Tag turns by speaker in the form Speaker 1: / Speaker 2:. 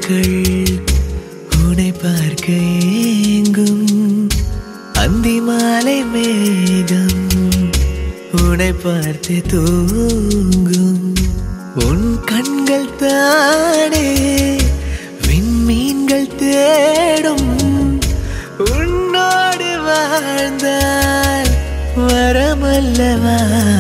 Speaker 1: பூக்கள் உன்னை பார்க்க ஏங்கும் அந்தி மாலை மேகம் உன்னை பார்த்து தூங்கும் உன் கண்கள் தானே விண்மீன்கள் தேடும் உன்னோடு வாழ்ந்தால் வரமல்லவா